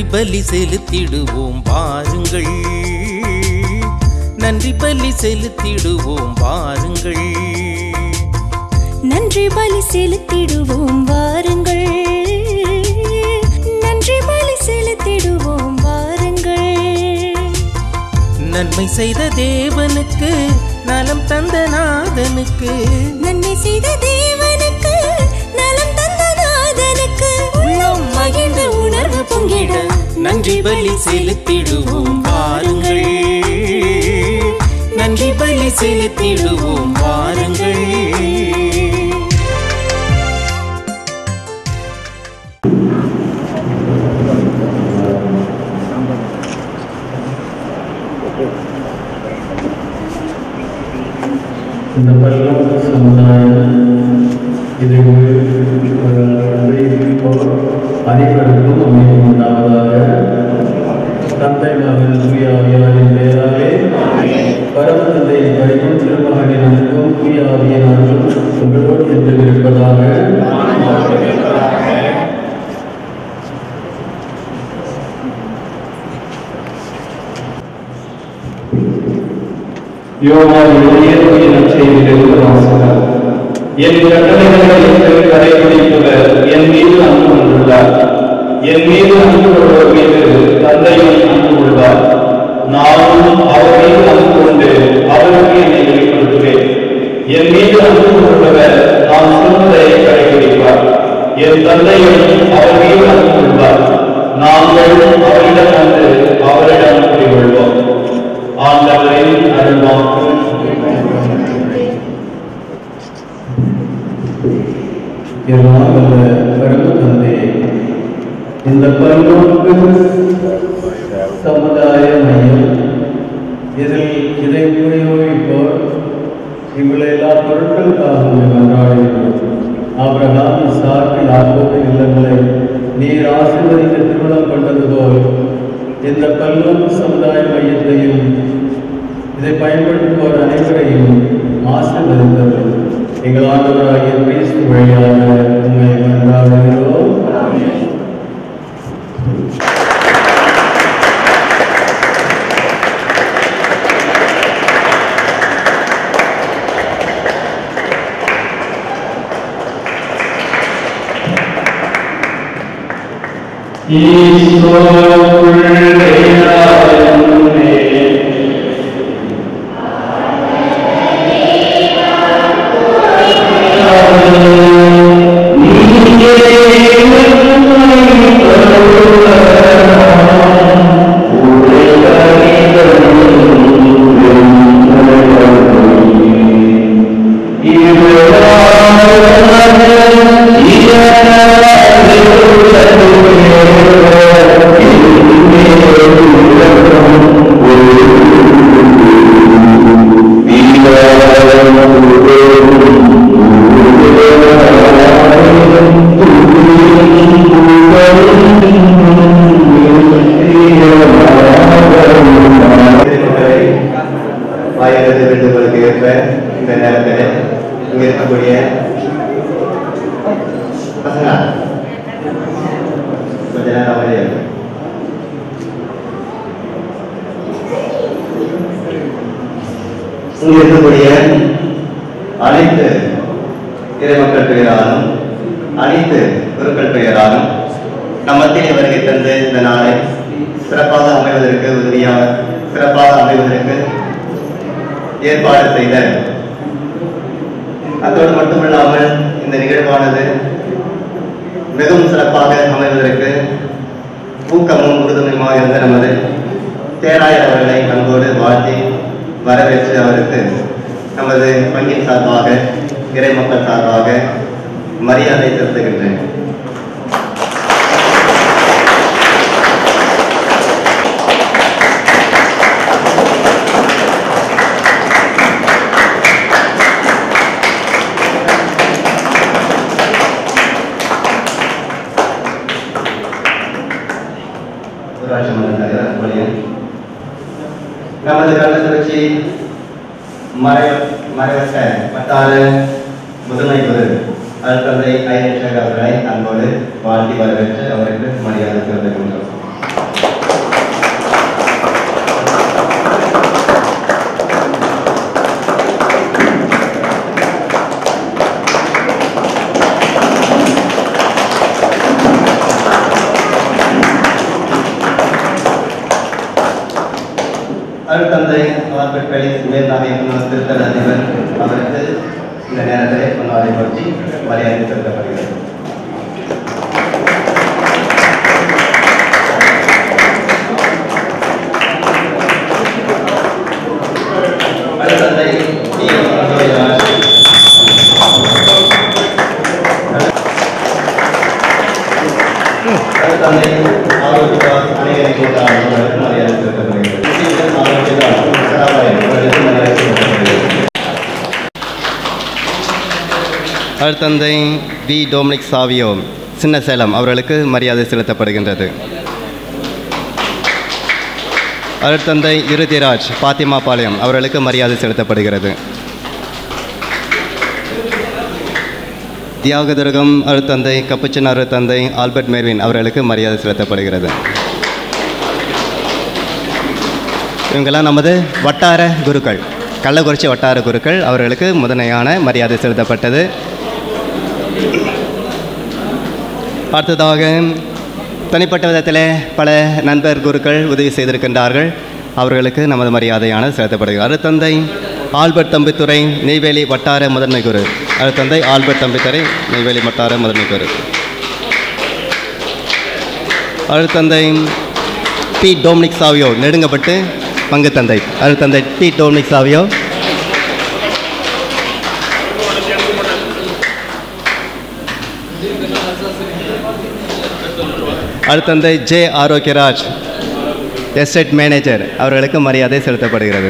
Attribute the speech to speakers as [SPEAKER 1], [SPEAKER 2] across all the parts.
[SPEAKER 1] பலி செலுத்திடுவோம் வாருங்கள் நன்றி பலி செலுத்திடுவோம் வாருங்கள்
[SPEAKER 2] நன்றி பலி செலுத்திடுவோம் வாருங்கள் நன்றி பலி செலுத்திடுவோம் வாருங்கள்
[SPEAKER 1] நன்மை செய்த தேவனுக்கு நலம் தந்த நாதனுக்கு
[SPEAKER 2] நன்மை செய்த தேவனுக்கு நலம் தந்த நாதனுக்கு உள்ளம் மகிழ்ந்து உணர்வு பொங்கிட
[SPEAKER 1] நன்றி பலி செலுத்திடுவோம் வாருங்கள் நன்றி பலி செலுத்திடுவோம் வாருங்கள்
[SPEAKER 3] இந்த பள்ளம் சமுதாயம் இது அனைவருக்கும் அமைதி உண்டாவதாக தந்தை மகன் தூயாவியாரின் பெயராலே பரம தந்தை பரிவும் திருமகனினருக்கும் தூயாவியனாரும் உங்களோடு என்று இருப்பதாக யோகாவினுடைய நற்செய்தியிலிருந்து வாசகம் என் கட்டளைகளை என்று கடைபிடிப்பவர் என் மீது அன்பு கொண்டுள்ளார் என் மீது அன்பு கொள்வர் மீது தந்தையும் அன்பு கொள்வார் நானும் அவர் மீது அன்பு கொண்டு அவருக்கு என்னை வெளிப்படுத்துவேன் என் மீது அன்பு கொண்டுள்ளவர் நான் சொல்வதை கடைபிடிப்பார் என் தந்தையும் அவர் மீது அன்பு கொள்வார் நாங்கள் அவரிடம் வந்து அவரிடம் குடிகொள்வோம் ஆண்டவரின் அருள்வாக்கு எல்லாம் வல்ல பரம தந்தை இந்த பல்நோக்கு சமுதாய மையம் இதில் இதை உபயோகிப்போர் இவ்வளவு எல்லா பொருட்களுக்காகவும் கொண்டாடுகிறோம் ஆபிரகாம் இசாக்கு யாக்கோபு இல்லங்களை நீர் ஆசீர்வதிக்க திருமணம் கொண்டது போல் இந்த பல்நோக்கு சமுதாய மையத்தையும் இதை பயன்படுத்துவோர் அனைவரையும் ஆசீர்வதித்தவர் எங்கள் ஆண்டவராகிய கிறிஸ்து வழியாக உண்மை கொண்டாடுகிறோம்
[SPEAKER 4] வாயிலிருந்து வேண்டுகோளுக்கு ஏற்ப இந்த நேரத்தில் இங்க இருக்கக்கூடிய பசங்க கொஞ்ச நேரம் அமைதியா இருங்க. இங்க இருக்கக்கூடிய அனைத்து இறைமக்கள் பெயராலும் அனைத்து குருக்கள் பெயராலும் நம் மத்தியிலே வருகை தந்து இந்த நாளை சிறப்பாக அமைவதற்கு உதவியாக சிறப்பாக அமைவதற்கு ஏற்பாடு செய்த அதோடு மட்டுமல்லாமல் இந்த நிகழ்வானது மிகவும் சிறப்பாக அமைவதற்கு ஊக்கமும் உறுதுணையுமாக இருந்த நமது தேராயர் அவர்களை அன்போடு வாழ்த்தி வரவேற்று அவருக்கு நமது பங்கின் சார்பாக இறை மக்கள் சார்பாக மரியாதை செலுத்துகின்றேன் ஊராட்சி மன்ற தலைவர் பொலியன் நமது கள்ளக்குறிச்சி மறை மறைவட்ட வட்டார முதன்மை குரு அருட்தந்தை ஐயன் அவர்களை அன்போடு வாழ்த்தி வரவேற்று அவருக்கு மரியாதை செலுத்துகின்றோம் தந்தை ஆல்பர்ட் பெலிஸ் மேல்நாடு இயக்குனர் திருத்தல் அதிபர் அவருக்கு இந்த நேரத்திலே கொண்டாடி பற்றி மரியாதை செலுத்தப்படுகிறது அடுத்தந்தை டி. அந்தோணிராஜ். அடுத்தந்தை ஆரோக்கியதாஸ் அநேகரை கூட்டாளர் அவர்களுக்கு மரியாதை செலுத்தப்படுகிறது ஸ்ரீதர் ஆரோக்கியதாஸ் சராபாய் அவர்களுக்கு மரியாதை செலுத்தப்படுகிறது
[SPEAKER 5] அடுத்தந்தை வி டொமினிக் சாவியோ சின்ன சேலம் அவர்களுக்கு மரியாதை செலுத்தப்படுகின்றது அடுத்தந்தை இருதிராஜ் பாத்திமா பாளையம் அவர்களுக்கு மரியாதை செலுத்தப்படுகிறது தியாகதுர்கம் அருத்தந்தை கப்புச்சின் அருத்தந்தை ஆல்பர்ட் மேர்வின் அவர்களுக்கு மரியாதை செலுத்தப்படுகிறது இவங்கெல்லாம் நமது வட்டார குருக்கள் கள்ளக்குறிச்சி வட்டார குருக்கள் அவர்களுக்கு முதன்மையான மரியாதை செலுத்தப்பட்டது அடுத்ததாக தனிப்பட்ட விதத்தில் பல நண்பர் குருக்கள் உதவி செய்திருக்கின்றார்கள் அவர்களுக்கு நமது மரியாதையான செலுத்தப்படுகிறது அருத்தந்தை ஆல்பர்ட் தம்பித்துறை நெய்வேலி வட்டார முதன்மை குரு அருத்தந்தை ஆல்பர்ட் தம்பித்துறை நெய்வேலி வட்டார முதன்மை குரு அருத்தந்தை டி டோமினிக் சாவியோ நெடுங்கப்பட்டு பங்கு தந்தை அருத்தந்தை டி டோமினிக் சாவியோ அடுத்தந்தை ஜே ஆரோக்கியராஜ் எஸ்டேட் மேனேஜர் அவர்களுக்கு மரியாதை செலுத்தப்படுகிறது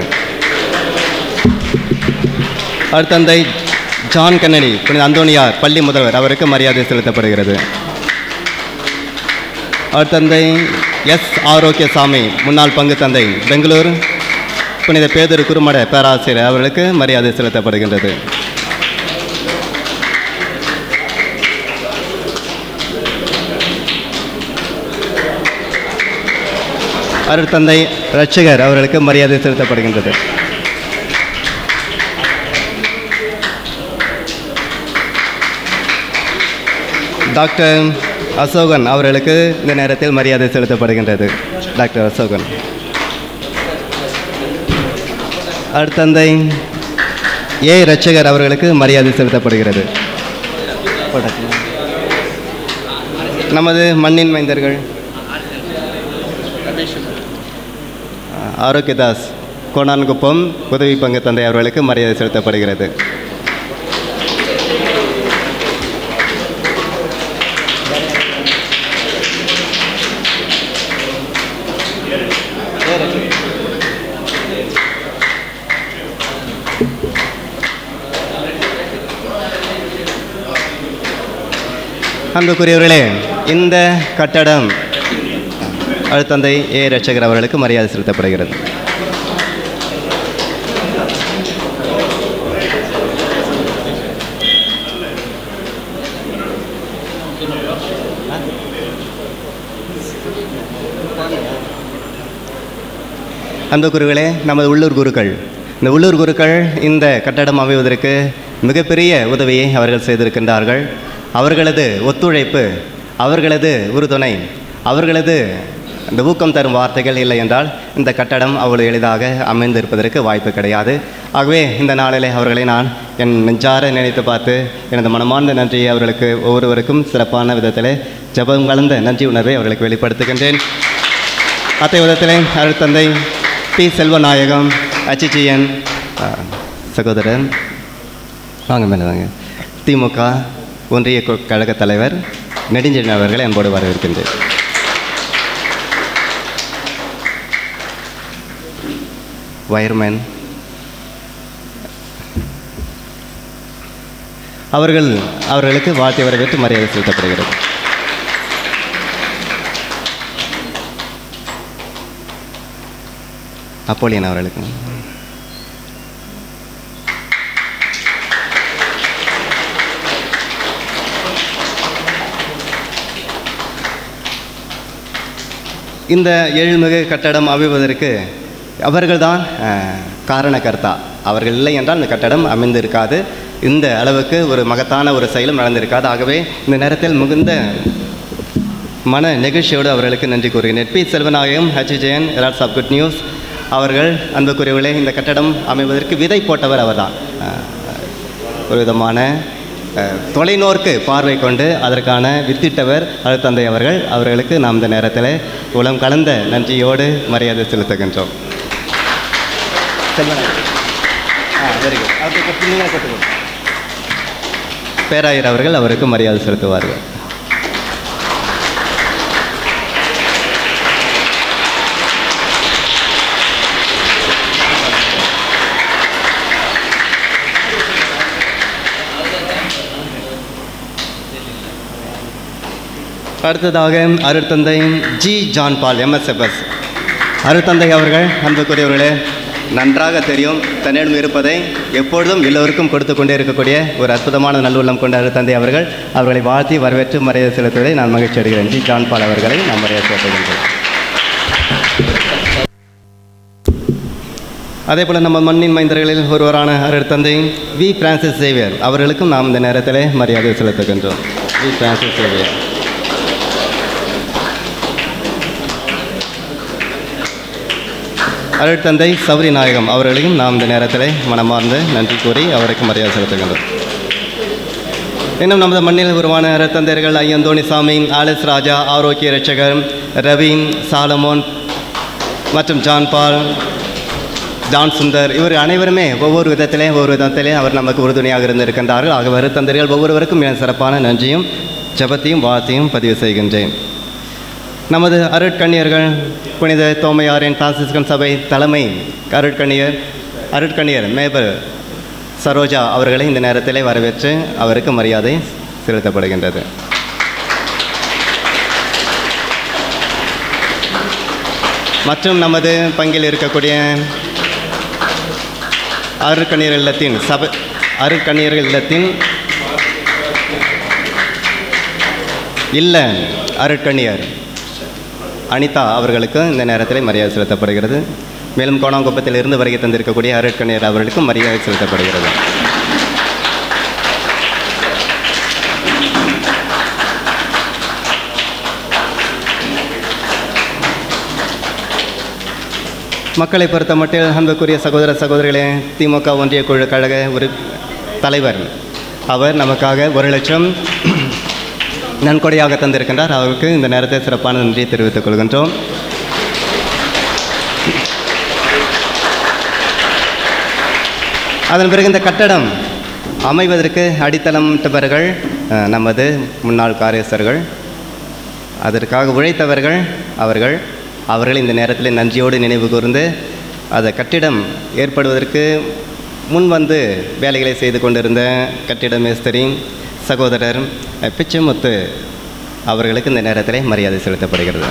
[SPEAKER 5] அடுத்தந்தை ஜான் கன்னடி புனித அந்தோனியார் பள்ளி முதல்வர் அவருக்கு மரியாதை செலுத்தப்படுகிறது அடுத்தந்தை எஸ் ஆரோக்கியசாமி முன்னாள் பங்கு தந்தை பெங்களூர் புனித பேதர் குருமட பேராசிரியர் அவர்களுக்கு மரியாதை செலுத்தப்படுகின்றது அருட்தந்தை ரட்சகர் அவர்களுக்கு மரியாதை செலுத்தப்படுகின்றது டாக்டர் அசோகன் அவர்களுக்கு இந்த நேரத்தில் மரியாதை செலுத்தப்படுகின்றது டாக்டர் அசோகன் அடுத்தந்தை ஏ ரட்சகர் அவர்களுக்கு மரியாதை செலுத்தப்படுகிறது நமது மண்ணின் மைந்தர்கள் ஆரோக்கியதாஸ் கோணான்குப்பம் உதவி பங்கு தந்தை அவர்களுக்கு மரியாதை செலுத்தப்படுகிறது அன்புக்குரியவர்களே இந்த கட்டடம் அடுத்தந்தை ஏ ரட்சகர் அவர்களுக்கு மரியாதை செலுத்தப்படுகிறது அன்பு குருக்களே நமது உள்ளூர் குருக்கள் இந்த உள்ளூர் குருக்கள் இந்த கட்டடம் அமைவதற்கு மிகப்பெரிய உதவியை அவர்கள் செய்திருக்கின்றார்கள் அவர்களது ஒத்துழைப்பு அவர்களது உறுதுணை அவர்களது இந்த ஊக்கம் தரும் வார்த்தைகள் இல்லை என்றால் இந்த கட்டடம் அவ்வளவு எளிதாக அமைந்திருப்பதற்கு வாய்ப்பு கிடையாது ஆகவே இந்த நாளிலே அவர்களை நான் என் நெஞ்சார நினைத்து பார்த்து எனது மனமார்ந்த நன்றியை அவர்களுக்கு ஒவ்வொருவருக்கும் சிறப்பான விதத்தில் ஜெபம் கலந்த நன்றி உணர்வை அவர்களுக்கு வெளிப்படுத்துகின்றேன் அத்தை விதத்திலே அருட்தந்தை பி செல்வநாயகம் அச்சிச்சியன் சகோதரன் வாங்க மேலே வாங்க திமுக ஒன்றிய கு- கழக தலைவர் நெடுஞ்செழியன் அவர்களை அன்போடு வரவேற்கின்றேன் வயர்மேன் அவர்கள் அவர்களுக்கு வாழ்த்தை வரவேற்று மரியாதை செலுத்தப்படுகிறது அப்போலியன் அவர்களுக்கு இந்த எழில்மிகு கட்டடம் அமைவதற்கு அவர்கள்தான் அஹ், காரணகர்த்தா அவர்கள் இல்லை என்றால் இந்த கட்டடம் அமைந்திருக்காது இந்த அளவுக்கு ஒரு மகத்தான ஒரு செயலும் நடந்திருக்காது ஆகவே இந்த நேரத்தில் மிகுந்த மன நெகிழ்ச்சியோடு அவர்களுக்கு நன்றி கூறுகிறேன் P Selvanayagam H Jeyan lords of good news அவர்கள் அன்புக்குரியவர்களே இந்த கட்டடம் அமைவதற்கு விதை போட்டவர் அவர்தான் அஹ், ஒரு விதமான அஹ், தொலைநோர்க்கு பார்வை கொண்டு அதற்கான வித்திட்டவர் அருத்தந்தை அவர்கள் அவர்களுக்கு நாம் இந்த நேரத்தில் உளம் கலந்த நன்றியோடு மரியாதை செலுத்துகின்றோம் செல்வன் ஆ வெரி குட் அவருக்கு நீங்களே கொடுத்துக்கோங்க பேராயர் அவர்கள் அவருக்கு மரியாதை செலுத்துவார்கள் அடுத்ததாக அருட்தந்தை ஜி ஜான் பால் எம்எஸ்எஃப்எஸ் அருட்தந்தை அவர்கள் அன்புக்குரியவர்களே நன்றாக தெரியும் தன்னிடம் இருப்பதை எப்பொழுதும் எல்லோருக்கும் கொடுத்து கொண்டே இருக்கக்கூடிய ஒரு அற்புதமான நல்லுள்ளம் கொண்ட அருட்தந்தை அவர்கள் அவர்களை வாழ்த்தி வரவேற்று மரியாதை செலுத்துவதை நான் மகிழ்ச்சி அடைகிறேன் ஜி ஜான் பால் அவர்களை நான் மரியாதை செலுத்துகின்றேன் அதே போல் நம்ம மண்ணின் மைந்தர்களில் ஒருவரான அருட்தந்தை வி பிரான்சிஸ் சேவியர் அவர்களுக்கும் நாம் இந்த நேரத்தில் மரியாதை செலுத்துகின்றோம் வி பிரான்சிஸ் சேவியர் அருட்தந்தை சௌரி நாயகம் அவர்களையும் நாம் இந்த நேரத்தில் மனமார்ந்து நன்றி கூறி அவருக்கு மரியாதை செலுத்துகின்றோம் இன்னும் நமது மண்ணில் உருவான அருட்தந்தையர்கள் ஐயந்தோணிசாமி ஆலிஸ் ராஜா ஆரோக்கிய ரட்சகர் ரவி சாலமோன் மற்றும் ஜான் பால் ஜான் சுந்தர் இவர் அனைவருமே ஒவ்வொரு விதத்திலே ஒவ்வொரு விதத்திலே அவர் நமக்கு உறுதுணையாக இருந்திருக்கின்றார்கள் ஆக வருத்தந்தர்கள் ஒவ்வொருவருக்கும் என் சிறப்பான நன்றியும் ஜெபத்தையும் வாழ்த்தையும் பதிவு செய்கின்றேன் நமது அருட்கண்ணியர்கள் புனித தோமையாரின் பிரான்சிஸ்கன் சபை தலைமை அருட்கண்ணியர் அருட்கண்ணியர் மேபர் சரோஜா அவர்களை இந்த நேரத்திலே வரவேற்று அவருக்கு மரியாதை செலுத்தப்படுகின்றது மற்றும் நமது பங்கில் இருக்கக்கூடிய அருட்கண்ணியர் இல்லத்தின் சபை அருட்கண்ணியர்கள் இல்லத்தின் இல்ல அருட்கண்ணியர் அனிதா அவர்களுக்கு இந்த நேரத்தில் மரியாதை செலுத்தப்படுகிறது மேலும் கோணாங்குப்பத்தில் இருந்து வருகை தந்திருக்கக்கூடிய அருட்கண்ணியர் அவர்களுக்கும் மரியாதை செலுத்தப்படுகிறது மக்களை பொறுத்த மட்டில் அன்புக்குரிய சகோதர சகோதரிகளே திமுக ஒன்றிய குழு கழக ஒரு தலைவர் அவர் நமக்காக ஒரு லட்சம் நன்கொடையாக தந்திருக்கின்றார் அவருக்கு இந்த நேரத்தில் சிறப்பான நன்றியை தெரிவித்துக் கொள்கின்றோம் அதன் பிறகு இந்த கட்டடம் அமைவதற்கு அடித்தளமிட்டவர்கள் அஹ், நமது முன்னாள் காரியஸ்தர்கள் அதற்காக உழைத்தவர்கள் அவர்கள் அவர்கள் இந்த நேரத்தில் நன்றியோடு நினைவு கூர்ந்து அந்த கட்டிடம் ஏற்படுவதற்கு முன் வந்து வேலைகளை செய்து கொண்டிருந்த கட்டிட மேஸ்திரி சகோதரர் அஹ், பிச்சைமுத்து அவர்களுக்கு இந்த நேரத்தில் மரியாதை செலுத்தப்படுகிறது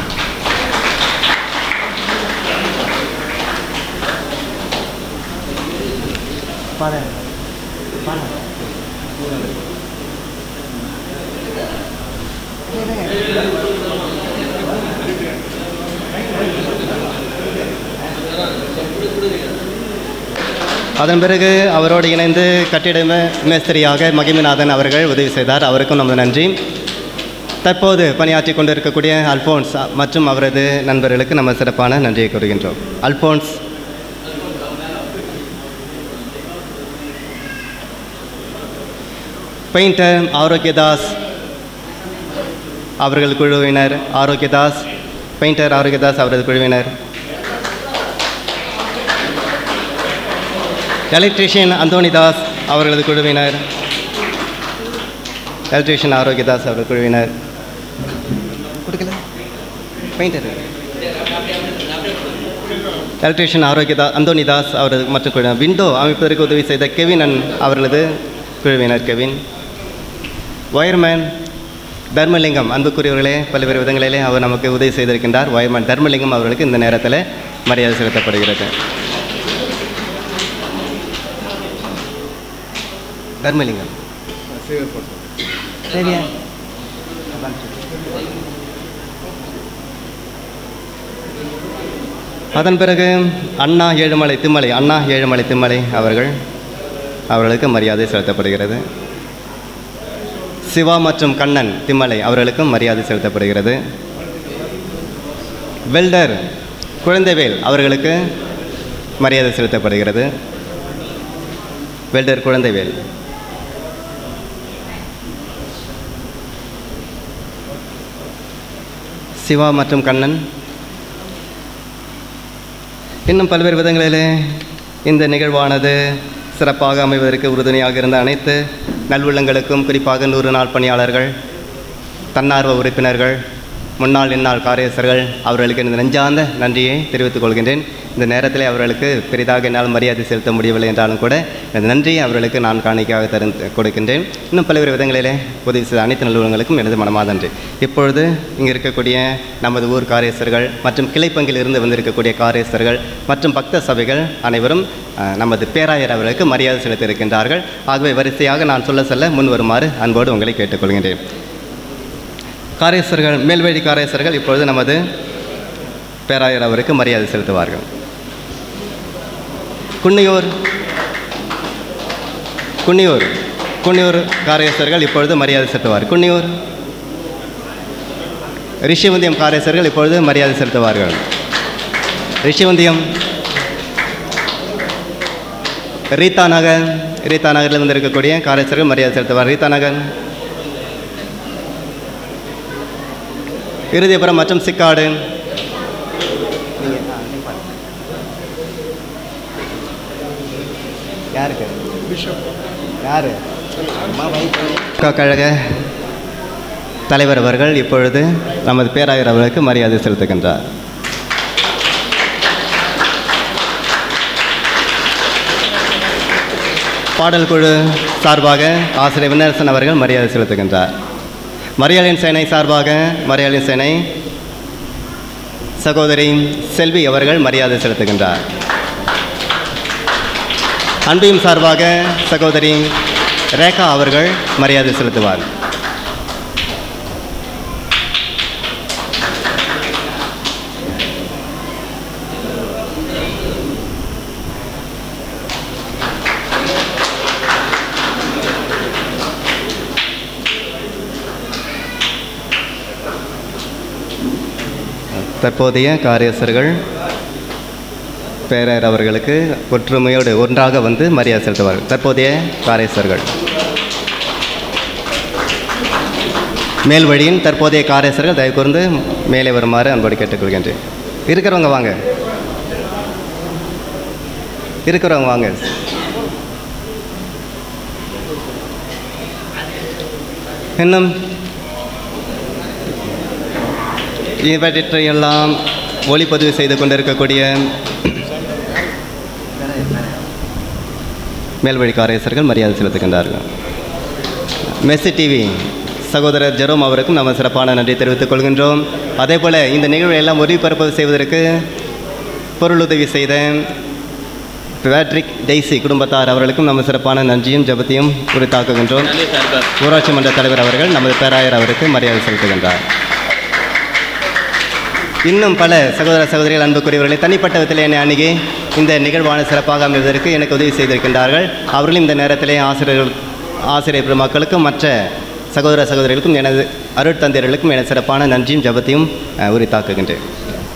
[SPEAKER 5] அதன் பிறகு அவரோடு இணைந்து கட்டிட மே- மேஸ்திரியாக மகிமநாதன் அவர்கள் உதவி செய்தார் அவருக்கும் நமது நன்றி தற்போது பணியாற்றி கொண்டிருக்கக்கூடிய அல்போன்ஸ் மற்றும் அவரது நண்பர்களுக்கு நம்ம சிறப்பான நன்றியை கூறுகின்றோம் அல்போன்ஸ் பெயிண்டர் ஆரோக்கியதாஸ் அவர்கள் குழுவினர் ஆரோக்கியதாஸ் பெயிண்டர் ஆரோக்கியதாஸ் அவரது குழுவினர் எலக்ட்ரீஷியன் அந்தோனிதாஸ் அவர்களது குழுவினர் எலக்ட்ரீஷியன் ஆரோக்கியதாஸ் அவர்கள் குழுவினர் கொடுக்கல பெயிண்டர் எலக்ட்ரீஷியன் ஆரோக்கியதா அந்தோனிதாஸ் அவரது மற்ற குழுவினர் விண்டோ அமைப்பதற்கு உதவி செய்த கெவின் அண்ட் அவர்களது குழுவினர் கெவின் ஒயர்மேன் தர்மலிங்கம் அன்புக்குரியவர்களே பல்வேறு விதங்களிலே அவர் நமக்கு உதவி செய்திருக்கின்றார் ஒயர்மேன் தர்மலிங்கம் அவர்களுக்கு இந்த நேரத்தில் மரியாதை செலுத்தப்படுகிறது தர்மலிங்கம் சரியா அதன் பிறகு அண்ணா ஏழுமலை திம்மலை அண்ணா ஏழுமலை திம்மலை அவர்கள் அவர்களுக்கு மரியாதை செலுத்தப்படுகிறது சிவா மற்றும் கண்ணன் திம்மலை அவர்களுக்கும் மரியாதை செலுத்தப்படுகிறது வெல்டர் குழந்தைவேல் அவர்களுக்கு மரியாதை செலுத்தப்படுகிறது வெல்டர் குழந்தைவேல் சிவா மற்றும் கண்ணன் இன்னும் பல்வேறு விதங்களிலே இந்த நிகழ்வானது சிறப்பாக அமைவதற்கு உறுதுணையாக இருந்த அனைத்து நல்வுள்ளங்களுக்கும் குறிப்பாக நூறு நாள் பணியாளர்கள் தன்னார்வ உறுப்பினர்கள் முன்னாள் இந்நாள் காரியஸ்தர்கள் அவர்களுக்கு இந்த நெஞ்சார்ந்த நன்றியை தெரிவித்துக் கொள்கின்றேன் இந்த நேரத்தில் அவர்களுக்கு பெரிதாக என்னால் மரியாதை செலுத்த முடியவில்லை என்றாலும் கூட இந்த நன்றியை அவர்களுக்கு நான் காணிக்கையாக தரு கொடுக்கின்றேன் இன்னும் பல்வேறு விதங்களிலே உதவி செய்த அனைத்து நிறுவனங்களுக்கும் எனது மனமார்ந்த நன்றி இப்பொழுது இங்கே இருக்கக்கூடிய நமது ஊர் காரியஸ்தர்கள் மற்றும் கிளைப்பங்கில் இருந்து வந்திருக்கக்கூடிய காரியஸ்தர்கள் மற்றும் பக்த சபைகள் அனைவரும் அஹ், நமது பேராயர் அவர்களுக்கு மரியாதை செலுத்த இருக்கின்றார்கள் ஆகவே வரிசையாக நான் சொல்ல சொல்ல முன் வருமாறு அன்போடு உங்களை கேட்டுக்கொள்கின்றேன் காரேசர்கள் மேல்வழி காரேசர்கள் இப்பொழுது நமது பேராயர் அவருக்கு மரியாதை செலுத்துவார்கள் குன்னியூர் குன்னியூர் குன்னியூர் காரேசர்கள் இப்பொழுது மரியாதை செலுத்துவார் குன்னியூர் ரிஷிவந்தியம் காரேசர்கள் இப்பொழுது மரியாதை செலுத்துவார்கள் ரிஷிவந்தியம் ரீதா நகர் ரீதா நகரில் இருந்து இருக்கக்கூடிய காரேசர்கள் மரியாதை செலுத்துவார் ரீதா நகர் இருதயபுரம் மற்றும் சிக்காடு யாருக்கு யாரு கழக தலைவர் அவர்கள் இப்பொழுது நமது பேராயர் அவர்களுக்கு மரியாதை செலுத்துகின்றார் பாடல் குழு சார்பாக ஆசிரியர் விண்ணரசன் அவர்கள் மரியாதை செலுத்துகின்றார் மரியாளின் சேனை சார்பாக மரியாளின் சேனை சகோதரி செல்வி அவர்கள் மரியாதை செலுத்துகின்றார் அன்பியும் சார்பாக சகோதரி ரேகா அவர்கள் மரியாதை செலுத்துவார் தற்போதைய காரியஸ்தர்கள் பேரர் அவர்களுக்கு ஒற்றுமையோடு ஒன்றாக வந்து மரியாதை செலுத்துவார்கள் தற்போதைய காரியஸ்தர்கள் மேல் வழியின் தற்போதைய காரியஸ்தர்கள் தயவு கூர்ந்து மேலே வருமாறு அன்போடு கேட்டுக்கொள்கின்றேன் இருக்கிறவங்க வாங்க இருக்கிறவங்க வாங்க இன்னும் இவற்றையெல்லாம் ஒளிப்பதிவு செய்து கொண்டிருக்கக்கூடிய மேல்வழி காரேசர்கள் மரியாதை செலுத்துகின்றார்கள் மெஸ்ஸி டிவி சகோதரர் ஜெரோம் அவருக்கும் நம்ம சிறப்பான நன்றி தெரிவித்துக் கொள்கின்றோம் அதே போல் இந்த நிகழ்வை எல்லாம் ஒளிபரப்பு செய்வதற்கு பொருளுதவி செய்த பேட்ரிக் டெய்சி குடும்பத்தார் அவர்களுக்கும் நம்ம சிறப்பான நன்றியும் ஜபத்தையும் உரித்தாக்குகின்றோம் ஊராட்சி மன்ற தலைவர் அவர்கள் நமது பேராயர் அவருக்கு மரியாதை செலுத்துகின்றார் இன்னும் பல சகோதர சகோதரிகள் அன்புக்குரியவர்களை தனிப்பட்ட விதத்தில் என்னை அணுகி இந்த நிகழ்வான சிறப்பாக அமைவதற்கு எனக்கு உதவி செய்திருக்கின்றார்கள் அவர்களும் இந்த நேரத்திலே ஆசிரியர்கள் ஆசிரியர் பெருமக்களுக்கும் மற்ற சகோதர சகோதரிகளுக்கும் எனது அருட்தந்தையர்களுக்கும் எனது சிறப்பான நன்றியும் ஜபத்தையும் அஹ், உரித்தாக்குகின்றேன்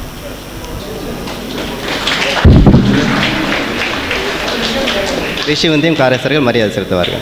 [SPEAKER 5] ரிஷிவந்தியும் காரேசர்கள் மரியாதை செலுத்துவார்கள்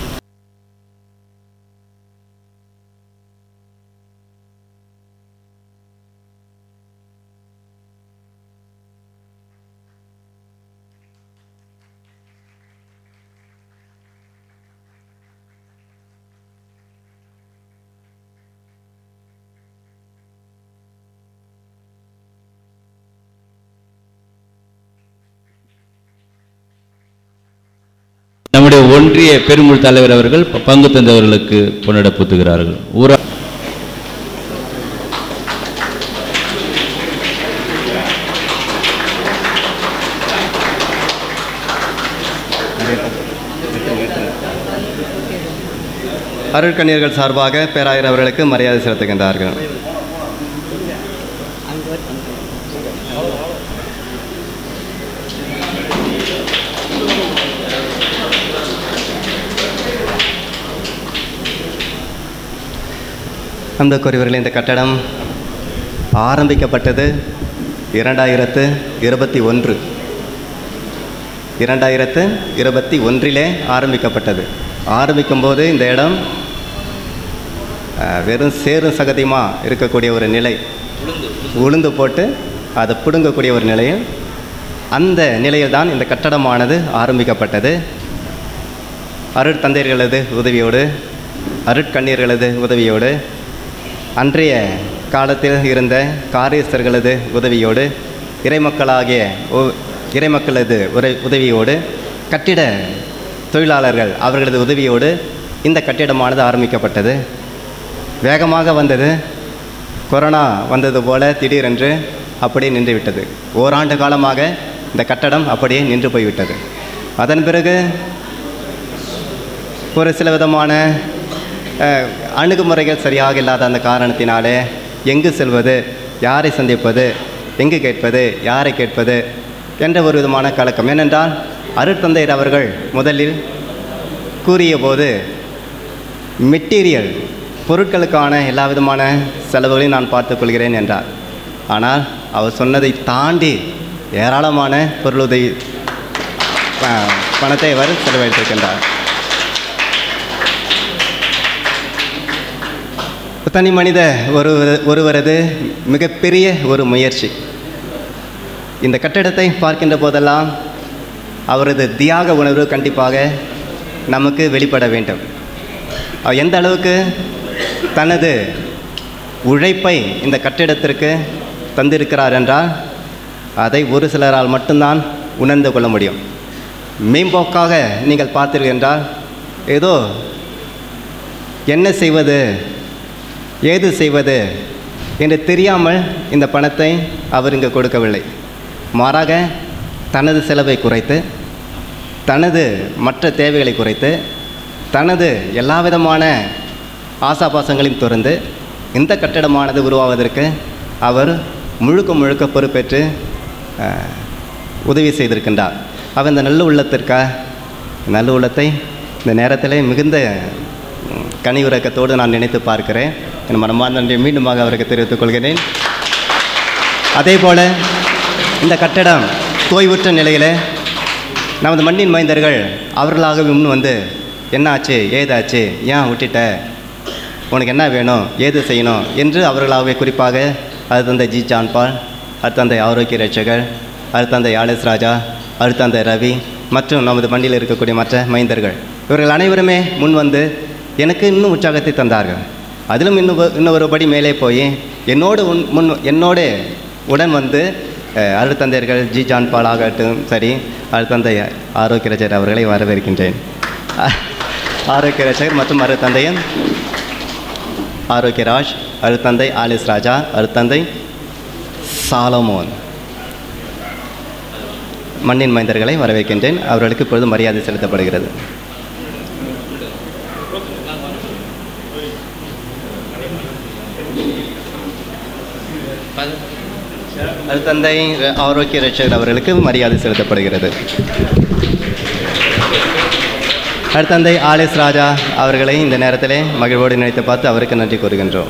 [SPEAKER 6] நம்முடைய ஒன்றிய பெருமுள் தலைவர் அவர்கள் ப- பங்கு தந்தவர்களுக்கு பொன்னிட புத்துகிறார்கள் ஊரா
[SPEAKER 5] அருட்கண்ணியர்கள் சார்பாக பேராயர் அவர்களுக்கு மரியாதை செலுத்துகின்றார்கள் அன்புக்குரியவர்களே இந்த கட்டடம் ஆரம்பிக்கப்பட்டது இரண்டாயிரத்து இருபத்தி ஒன்று இரண்டாயிரத்து இருபத்தி ஒன்றிலே ஆரம்பிக்கப்பட்டது ஆரம்பிக்கும்போது இந்த இடம் அஹ், வெறும் சேரும் சகதியமாக இருக்கக்கூடிய ஒரு நிலை உளுந்து போட்டு அதை பிடுங்கக்கூடிய ஒரு நிலையில் அந்த நிலையில் தான் இந்த கட்டடமானது ஆரம்பிக்கப்பட்டது அருட்தந்தையர்களது உதவியோடு அருட்கண்ணீர்களது உதவியோடு அன்றைய காலத்தில் இருந்த காரியஸ்தர்களது உதவியோடு இறைமக்களாகிய ஒ- இறைமக்களது உரை உதவியோடு கட்டிட தொழிலாளர்கள் அவர்களது உதவியோடு இந்த கட்டிடமானது ஆரம்பிக்கப்பட்டது வேகமாக வந்தது கொரோனா வந்தது போல திடீரென்று அப்படியே நின்றுவிட்டது ஓராண்டு காலமாக இந்த கட்டடம் அப்படியே நின்று போய்விட்டது அதன் பிறகு ஒரு சில விதமான அஹ், அணுகுமுறைகள் சரியாக இல்லாத அந்த காரணத்தினாலே எங்கு செல்வது யாரை சந்திப்பது எங்கு கேட்பது யாரை கேட்பது என்ற ஒரு விதமான கலக்கம் ஏனென்றால் அருட்தந்தையர் அவர்கள் முதலில் கூறிய போது மெட்டீரியல் பொருட்களுக்கான எல்லா விதமான செலவுகளையும் நான் பார்த்துக்கொள்கிறேன் என்றார் ஆனால் அவர் சொன்னதை தாண்டி ஏராளமான பொருளுதவி ப- பணத்தை அவர் செலவழித்திருக்கின்றார் தனி மனித ஒரு ஒருவரது மிகப்பெரிய ஒரு முயற்சி இந்த கட்டடத்தை பார்க்கின்ற போதெல்லாம் அவரது தியாக உணர்வு கண்டிப்பாக நமக்கு வெளிப்பட வேண்டும் அவர் எந்த அளவுக்கு தனது உழைப்பை இந்த கட்டிடத்திற்கு தந்திருக்கிறார் என்றால் அதை ஒரு சிலரால் மட்டும்தான் உணர்ந்து கொள்ள முடியும் மேம்போக்காக நீங்கள் பார்த்தீர்கள் என்றால் ஏதோ என்ன செய்வது ஏது செய்வது என்று தெரியாமல் இந்த பணத்தை அவர் இங்கு கொடுக்கவில்லை மாறாக தனது செலவை குறைத்து தனது மற்ற தேவைகளை குறைத்து தனது எல்லா விதமான ஆசாபாசங்களையும் துறந்து இந்த கட்டடமானது உருவாவதற்கு அவர் முழுக்க முழுக்க பொறுப்பேற்று அஹ், உதவி செய்திருக்கின்றார் அவர் இந்த நல்ல உள்ளத்திற்காக நல்ல உள்ளத்தை இந்த நேரத்தில் மிகுந்த ம், கனிவுறக்கத்தோடு நான் நினைத்து பார்க்கிறேன் என் மனமார்ந்த நன்றியை மீண்டுமாக அவருக்கு தெரிவித்துக் கொள்கிறேன் அதே போல் இந்த கட்டடம் தோய்வுற்ற நிலையில் நமது மண்ணின் மைந்தர்கள் அவர்களாகவே முன் வந்து என்னாச்சு ஏதாச்சு ஏன் விட்டுட்ட உனக்கு என்ன வேணும் ஏது செய்யணும் என்று அவர்களாகவே குறிப்பாக அது தந்தை ஜி ஜான்பால் அடுத்தந்தை ஆரோக்கிய ரட்சகர் அடுத்தந்தை ஆலிஸ் ராஜா அடுத்தந்தை ரவி மற்றும் நமது மண்டியில் இருக்கக்கூடிய மற்ற மைந்தர்கள் இவர்கள் அனைவருமே முன் வந்து எனக்கு இன்னும் உற்சாகத்தை தந்தார்கள் அதிலும் இன்னும் ஒ- இன்னும் ஒரு படி மேலே போய் என்னோடு உன் முன் என்னோடு உடன் வந்து அஹ், அருட்தந்தையர்கள் ஜி ஜான் பால் ஆகட்டும் சரி அருட்தந்தை ஆரோக்கிய ரச்சகர் அவர்களை வரவேற்கின்றேன் அஹ், ஆரோக்கிய ரச்சகர் மற்றும் அருட்தந்தையன் ஆரோக்கியராஜ் அருட்தந்தை ஆலிஸ் ராஜா அருட்தந்தை சாலமோன் மண்ணின் மைந்தர்களை வரவேற்கின்றேன் அவர்களுக்கு இப்பொழுது மரியாதை செலுத்தப்படுகிறது அருட்தந்தை ஆரோக்கிய ரட்சகர் அவர்களுக்கு மரியாதை செலுத்தப்படுகிறது அருட்தந்தை ஆலிஸ் ராஜா அவர்களை இந்த நேரத்திலே மகிழ்வோடு நினைத்து பார்த்து அவருக்கு நன்றி கூறுகின்றோம்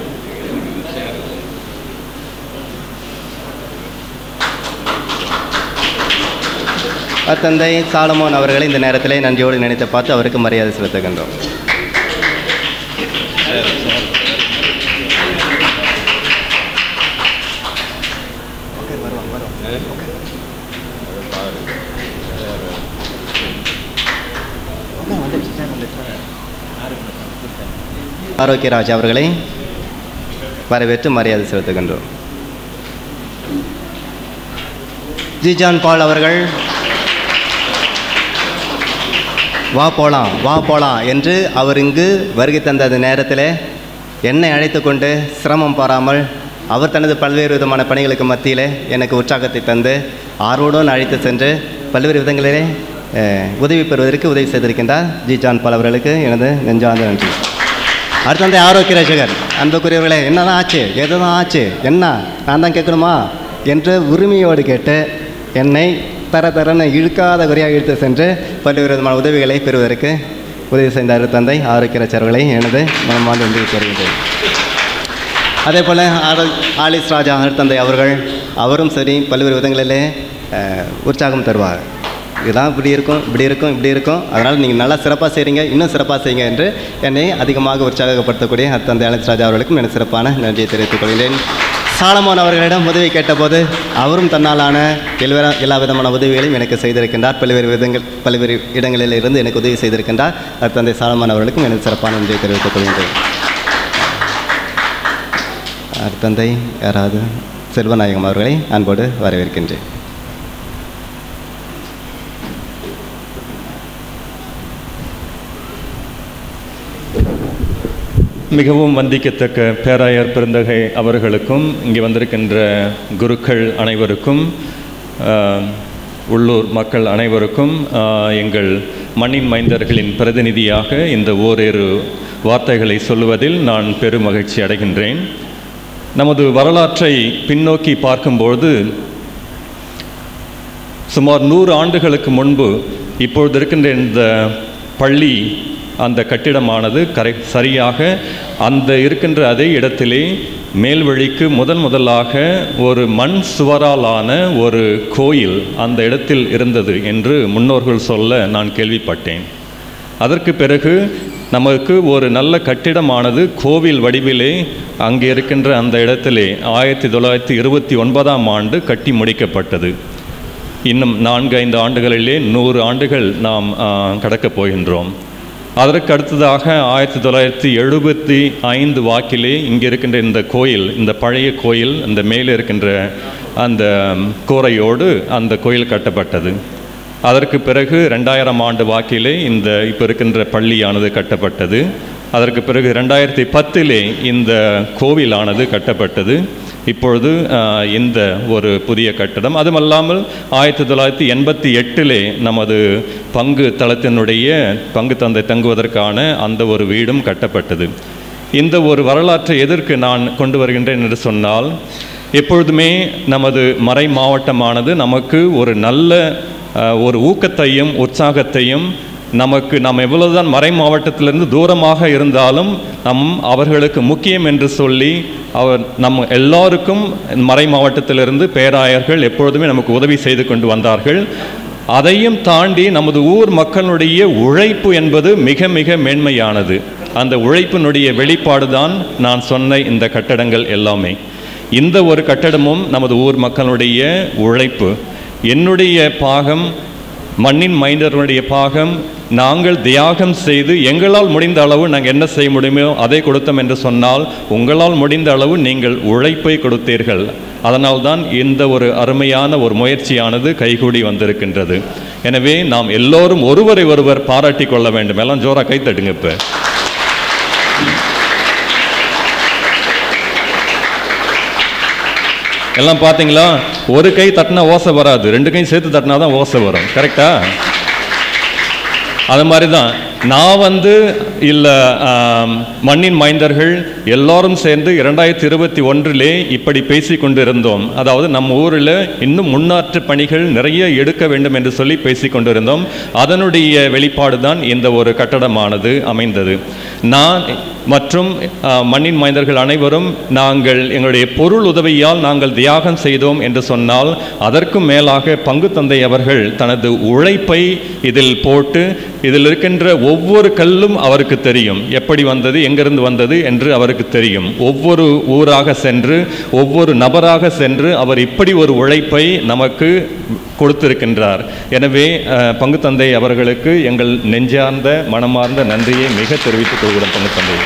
[SPEAKER 5] அத்தந்தை சாலமோன் அவர்களை இந்த நேரத்திலே நன்றியோடு நினைத்து பார்த்து அவருக்கு மரியாதை செலுத்துகின்றோம் ஆரோக்கியராஜ் அவர்களை வரவேற்று மரியாதை செலுத்துகின்றோம் ஜிஜான் பால் அவர்கள் வா போலாம் வா போலாம் என்று அவர் இங்கு வருகை தந்த அந்த நேரத்தில் என்னை அழைத்து கொண்டு சிரமம் பாராமல் அவர் தனது பல்வேறு விதமான பணிகளுக்கு மத்தியில் எனக்கு உற்சாகத்தை தந்து ஆர்வத்துடன் அழைத்து சென்று பல்வேறு விதங்களிலே அஹ், உதவி பெறுவதற்கு உதவி செய்திருக்கின்றார் ஜி ஜான் பால் அவர்களுக்கு எனது நெஞ்சார்ந்த நன்றி அடுத்தந்தை ஆரோக்கிய ரசிகர் அன்புக்குரியவர்களே என்னதான் ஆச்சு எதுதான் ஆச்சு என்ன நான் தான் கேட்கணுமா என்று உரிமையோடு கேட்டு என்னை தர தரன்னு இழுக்காத குறையாக இழுத்து சென்று பல்வேறு விதமான உதவிகளை பெறுவதற்கு உதவி செய்த அருத்தந்தை ஆரோக்கிய ரச்சர்களை எனது மனமார்ந்த நன்றி கூறுகின்றேன் அதே போல் ஆரோ ஆலிஸ் ராஜா அருத்தந்தை அவர்கள் அவரும் சரி பல்வேறு விதங்களிலே அஹ், உற்சாகம் தருவார் இதுதான் இப்படி இருக்கும் இப்படி இருக்கும் இப்படி இருக்கும் அதனால் நீங்கள் நல்லா சிறப்பாக செய்கிறீங்க இன்னும் சிறப்பாக செய்யுங்க என்று என்னை அதிகமாக உற்சாகப்படுத்தக்கூடிய அத்தந்தை அலெக்ஸ் ராஜா அவர்களுக்கும் என சிறப்பான நன்றியை தெரிவித்துக் கொள்கிறேன் சாலமோன் அவர்களிடம் உதவி கேட்டபோது அவரும் தன்னாலான எல்லா எல்லா விதமான உதவிகளையும் எனக்கு செய்திருக்கின்றார் பல்வேறு விதங்கள் பல்வேறு இடங்களில் இருந்து எனக்கு உதவி செய்திருக்கின்றார் அத்தந்தை சாலமோன் அவர்களுக்கும் எனக்கு சிறப்பான நன்றியை தெரிவித்துக் கொள்கின்றேன் அத்தந்தை யாராவது செல்வநாயகம் அவர்களை அன்போடு வரவேற்கின்றேன்
[SPEAKER 7] மிகவும் வந்திக்கத்தக்க பேராயர் பெருந்தகை அவர்களுக்கும் இங்கே வந்திருக்கின்ற குருக்கள் அனைவருக்கும் ஆஹ், உள்ளூர் மக்கள் அனைவருக்கும் ஆஹ், எங்கள் மண்ணின் மைந்தர்களின் பிரதிநிதியாக இந்த ஓரிரு வார்த்தைகளை சொல்லுவதில் நான் பெரும் மகிழ்ச்சி அடைகின்றேன் நமது வரலாற்றை பின்னோக்கி பார்க்கும்போது சுமார் நூறு ஆண்டுகளுக்கு முன்பு இப்பொழுது இருக்கின்ற இந்த பள்ளி அந்த கட்டிடமானது கரை சரியாக அந்த இருக்கின்ற அதே இடத்திலே மேல்வழிக்கு முதன் முதலாக ஒரு மண் சுவராலான ஒரு கோயில் அந்த இடத்தில் இருந்தது என்று முன்னோர்கள் சொல்ல நான் கேள்விப்பட்டேன் அதற்கு பிறகு நமக்கு ஒரு நல்ல கட்டிடமானது கோவில் வடிவிலே அங்கே இருக்கின்ற அந்த இடத்திலே ஆயிரத்தி தொள்ளாயிரத்தி இருபத்தி ஒன்பதாம் ஆண்டு கட்டி முடிக்கப்பட்டது இன்னும் நான்கு ஐந்து ஆண்டுகளிலே நூறு ஆண்டுகள் நாம் ஆ, கடக்கப் போகின்றோம் அதற்கு அடுத்ததாக ஆயிரத்தி தொள்ளாயிரத்தி எழுபத்தி ஐந்து வாக்கிலே இங்கே இருக்கின்ற இந்த கோயில் இந்த பழைய கோயில் இந்த மேலே இருக்கின்ற அந்த கூரையோடு அந்த கோயில் கட்டப்பட்டது அதற்கு பிறகு ரெண்டாயிரம் ஆண்டு வாக்கிலே இந்த இப்போ இருக்கின்ற பள்ளியானது கட்டப்பட்டது அதற்கு பிறகு ரெண்டாயிரத்தி பத்திலே இந்த கோவிலானது கட்டப்பட்டது இப்பொழுது ஆஹ், இந்த ஒரு புதிய கட்டடம் அதுமல்லாமல் ஆயிரத்தி தொள்ளாயிரத்தி எண்பத்தி எட்டிலே நமது பங்கு தளத்தினுடைய பங்கு தந்தை தங்குவதற்கான அந்த ஒரு வீடும் கட்டப்பட்டது இந்த ஒரு வரலாற்றை எதற்கு நான் கொண்டு வருகின்றேன் என்று சொன்னால் எப்பொழுதுமே நமது மறை மாவட்டமானது நமக்கு ஒரு நல்ல அஹ், ஒரு ஊக்கத்தையும் உற்சாகத்தையும் நமக்கு நாம் எவ்வளவுதான் மறை மாவட்டத்திலிருந்து தூரமாக இருந்தாலும் நம் அவர்களுக்கு முக்கியம் என்று சொல்லி அவர் நம் எல்லாருக்கும் மறை மாவட்டத்திலிருந்து பேராயர்கள் எப்பொழுதுமே நமக்கு உதவி செய்து கொண்டு வந்தார்கள் அதையும் தாண்டி நமது ஊர் மக்களுடைய உழைப்பு என்பது மிக மிக மேன்மையானது அந்த உழைப்பினுடைய வெளிப்பாடு தான் நான் சொன்ன இந்த கட்டடங்கள் எல்லாமே இந்த ஒரு கட்டடமும் நமது ஊர் மக்களுடைய உழைப்பு என்னுடைய பாகம் மண்ணின் மைந்தர்களுடைய பாகம் நாங்கள் தியாகம் செய்து எங்களால் முடிந்த அளவு நாங்கள் என்ன செய்ய முடியுமோ அதை கொடுத்தோம் என்று சொன்னால் உங்களால் முடிந்த அளவு நீங்கள் உழைப்பை கொடுத்தீர்கள் அதனால்தான் இந்த ஒரு அருமையான ஒரு முயற்சியானது கைகூடி வந்திருக்கின்றது எனவே நாம் எல்லோரும் ஒருவரை ஒருவர் பாராட்டி கொள்ள வேண்டும் எல்லாம் ஜோரா கை தட்டுங்க இப்போ எல்லாம் பார்த்தீங்களா ஒரு கை தட்டினா ஓசை வராது ரெண்டு கை சேர்த்து தட்டினா தான் ஓசை வரும் கரெக்டா அது மாதிரி தான் நான் வந்து இல்லை மண்ணின் மைந்தர்கள் எல்லாரும் சேர்ந்து இரண்டாயிரத்தி இருபத்தி ஒன்றிலே இப்படி பேசி கொண்டு இருந்தோம் அதாவது நம்ம ஊரில் இன்னும் முன்னாற்று பணிகள் நிறைய எடுக்க வேண்டும் என்று சொல்லி பேசி கொண்டிருந்தோம் அதனுடைய வெளிப்பாடு தான் இந்த ஒரு கட்டடமானது அமைந்தது நான் மற்றும் ஆஹ், மண்ணின் மைந்தர்கள் அனைவரும் நாங்கள் எங்களுடைய பொருள் உதவியால் நாங்கள் தியாகம் செய்தோம் என்று சொன்னால் அதற்கும் மேலாக பங்கு தந்தை அவர்கள் தனது உழைப்பை இதில் போட்டு இதில் இருக்கின்ற ஒவ்வொரு கல்லும் அவருக்கு தெரியும் எப்படி வந்தது எங்கிருந்து வந்தது என்று அவருக்கு தெரியும் ஒவ்வொரு ஊராக சென்று ஒவ்வொரு நபராக சென்று அவர் இப்படி ஒரு உழைப்பை நமக்கு கொடுத்திருக்கின்றார் எனவே அஹ், பங்கு தந்தை அவர்களுக்கு எங்கள் நெஞ்சார்ந்த மனமார்ந்த நன்றியை மிக தெரிவித்துக் கொள்கிறோம் பங்கு தந்தை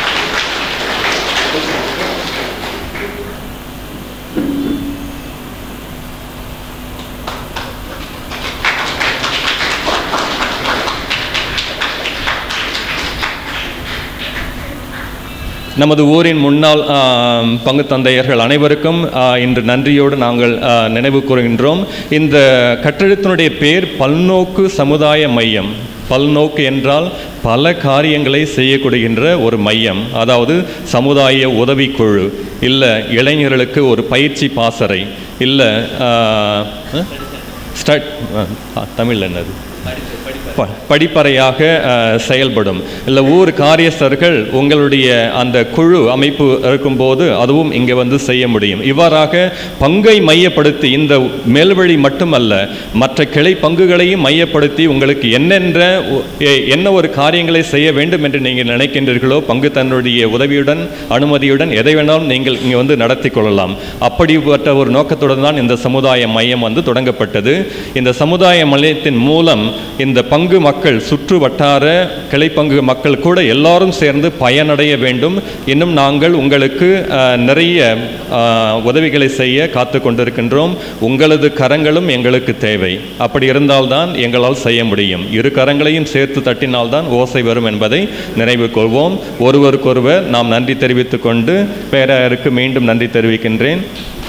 [SPEAKER 7] நமது ஊரின் முன்னாள் ஆம், பங்கு தந்தையர்கள் அனைவருக்கும் ஆ, இன்று நன்றியோடு நாங்கள் ஆ, நினைவு கூறுகின்றோம் இந்த கட்டிடத்தினுடைய பேர் பல்நோக்கு சமுதாய மையம் பல்நோக்கு என்றால் பல காரியங்களை செய்யக்கூடிகின்ற ஒரு மையம் அதாவது சமுதாய உதவிக்குழு இல்லை இளைஞர்களுக்கு ஒரு பயிற்சி பாசறை இல்லை ஸ்டட் தமிழ் என்னது ப படிப்பறையாக அஹ், செயல்படும் இல்லை ஊர் காரியஸ்தர்கள் உங்களுடைய அந்த குழு அமைப்பு இருக்கும்போது அதுவும் இங்கே வந்து செய்ய முடியும் இவ்வாறாக பங்கை மையப்படுத்தி இந்த மேல்வழி மட்டுமல்ல மற்ற கிளை பங்குகளையும் மையப்படுத்தி உங்களுக்கு என்னென்ற ஒ- எ- என்ன ஒரு காரியங்களை செய்ய வேண்டும் என்று நீங்கள் நினைக்கின்றீர்களோ பங்கு தன்னுடைய உதவியுடன் அனுமதியுடன் எதை வேணாலும் நீங்கள் இங்கே வந்து நடத்தி கொள்ளலாம் அப்படிப்பட்ட ஒரு நோக்கத்துடன் தான் இந்த சமுதாய மையம் வந்து தொடங்கப்பட்டது இந்த சமுதாய மையத்தின் மூலம் இந்த பங்கு மக்கள் சுற்று வட்டார கிளை பங்கு மக்கள் கூட எல்லாரும் சேர்ந்து பயனடைய வேண்டும் இன்னும் நாங்கள் உங்களுக்கு அஹ், நிறைய அஹ், உதவிகளை செய்ய காத்து கொண்டிருக்கின்றோம் உங்களது கரங்களும் எங்களுக்கு தேவை அப்படி இருந்தால்தான் எங்களால் செய்ய முடியும் இரு கரங்களையும் சேர்த்து தட்டினால்தான் ஓசை வரும் என்பதை நினைவு கொள்வோம் ஒருவருக்கொருவர் நாம் நன்றி தெரிவித்துக் கொண்டு பேரருக்கு மீண்டும் நன்றி தெரிவிக்கின்றேன்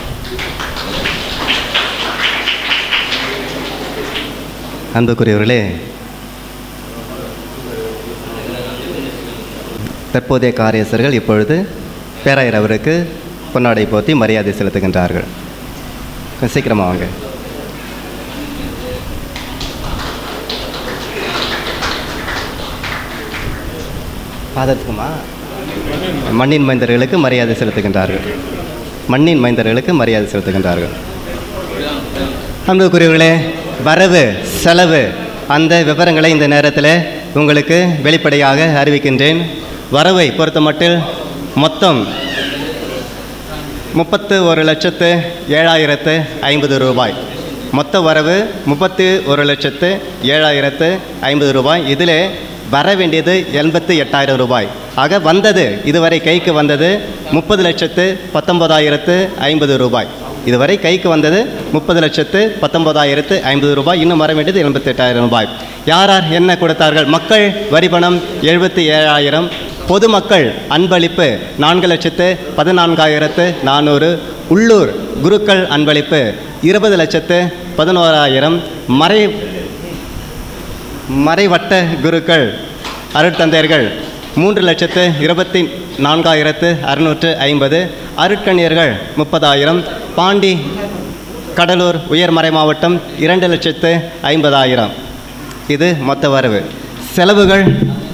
[SPEAKER 5] அன்புக்குரியவர்களே தற்போதைய காரியஸ்தர்கள் இப்பொழுது பேராயர் அவருக்கு பொன்னாடை போத்தி மரியாதை செலுத்துகின்றார்கள் கொஞ்சம் சீக்கிரமா வாங்க பாதத்துக்குமா மண்ணின் மைந்தர்களுக்கு மரியாதை செலுத்துகின்றார்கள் மண்ணின் மைந்தர்களுக்கு மரியாதை செலுத்துகின்றார்கள் அன்புக்குரியவர்களே வரவு செலவு அந்த விவரங்களை இந்த நேரத்தில் உங்களுக்கு வெளிப்படையாக அறிவிக்கின்றேன் வரவை பொறுத்தமட்டில் மொத்தம் முப்பத்து ஒரு லட்சத்து ஏழாயிரத்து ஐம்பது ரூபாய் மொத்த வரவு முப்பத்தி ஒரு லட்சத்து ஏழாயிரத்து ஐம்பது ரூபாய் இதில் வர வேண்டியது எண்பத்து எட்டாயிரம் ரூபாய் ஆக வந்தது இதுவரை கைக்கு வந்தது முப்பது லட்சத்து பத்தொன்பதாயிரத்து ஐம்பது ரூபாய் இதுவரை கைக்கு வந்தது முப்பது லட்சத்து பத்தொன்பதாயிரத்து ஐம்பது ரூபாய் இன்னும் வர வேண்டியது எண்பத்தி எட்டாயிரம் ரூபாய் யார் யார் என்ன கொடுத்தார்கள் மக்கள் வரிபணம் எழுபத்தி ஏழாயிரம் பொதுமக்கள் அன்பளிப்பு நான்கு லட்சத்து பதினான்காயிரத்து நானூறு உள்ளூர் குருக்கள் அன்பளிப்பு இருபது லட்சத்து பதினோராயிரம் மறை மறைவட்ட குருக்கள் அருட்தந்தையர்கள் மூன்று லட்சத்து இருபத்தி நான்காயிரத்து அறுநூற்று ஐம்பது அருட்கணியர்கள் முப்பதாயிரம் பாண்டி கடலூர் உயர்மறை மாவட்டம் இரண்டு லட்சத்து ஐம்பதாயிரம் இது மொத்த வரவு செலவுகள்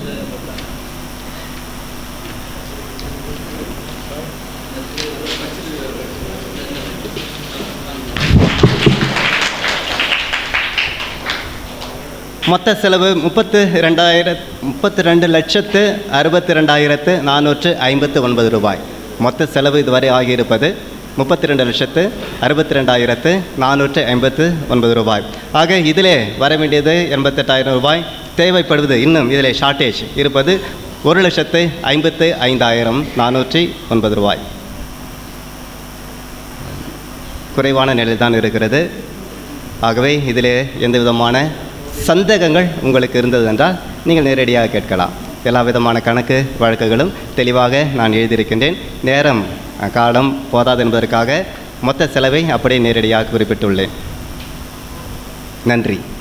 [SPEAKER 5] மொத்த செலவு முப்பத்து ரெண்டாயிரத் முப்பத்தி ரெண்டு லட்சத்து அறுபத்தி ரெண்டாயிரத்து நானூற்று ஐம்பத்து ஒன்பது ரூபாய் மொத்த செலவு இதுவரை ஆகியிருப்பது முப்பத்தி ரெண்டு லட்சத்து அறுபத்தி ரெண்டாயிரத்து நானூற்று ஐம்பத்து ஒன்பது ரூபாய் ஆக இதிலே வர வேண்டியது எண்பத்தெட்டாயிரம் ரூபாய் தேவைப்படுவது இன்னும் இதிலே ஷார்ட்டேஜ் இருப்பது ஒரு லட்சத்து ஐம்பத்து ஐந்தாயிரம் நானூற்றி ஒன்பது ரூபாய் குறைவான நிலையில் தான் இருக்கிறது ஆகவே இதிலே எந்த விதமான சந்தேகங்கள் உங்களுக்கு இருந்தது என்றால் நீங்கள் நேரடியாக கேட்கலாம் எல்லா விதமான கணக்கு வழக்குகளும் தெளிவாக நான் எழுதியிருக்கின்றேன் நேரம் அஹ், காலம் போதாது என்பதற்காக மொத்த செலவை அப்படியே நேரடியாக குறிப்பிட்டுள்ளேன் நன்றி